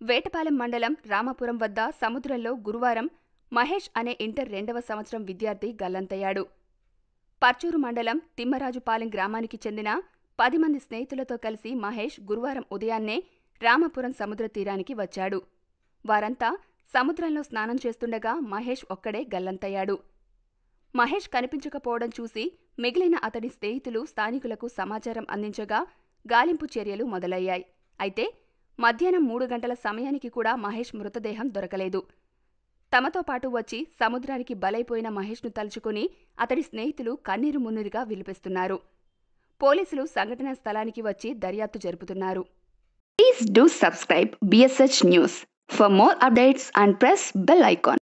వేటపాలెం మండలం రామాపురం వద్ద సముద్రంలో గురువారం మహేష్ అనే ఇంటర్ రెండవ సంవత్సరం విద్యార్థి గల్లంతయ్యాడు పర్చూరు మండలం తిమ్మరాజుపాలెం గ్రామానికి చెందిన పది మంది స్నేహితులతో కలిసి మహేష్ గురువారం ఉదయాన్నే రామాపురం సముద్ర తీరానికి వచ్చాడు వారంతా సముద్రంలో స్నానం చేస్తుండగా మహేష్ ఒక్కడే గల్లంతయ్యాడు మహేష్ కనిపించకపోవడం చూసి మిగిలిన అతడి స్నేహితులు స్థానికులకు సమాచారం అందించగా గాలింపు చర్యలు మొదలయ్యాయి అయితే మధ్యాహ్నం మూడు గంటల సమయానికి కూడా మహేష్ మృతదేహం దొరకలేదు తమతో పాటు వచ్చి సముద్రానికి బలైపోయిన మహేష్ను తలుచుకుని అతడి స్నేహితులు కన్నీరు మున్నీరుగా విలిపిస్తున్నారు పోలీసులు సంఘటనా స్థలానికి వచ్చి దర్యాప్తు జరుపుతున్నారు please do subscribe BSH news for more updates and press bell icon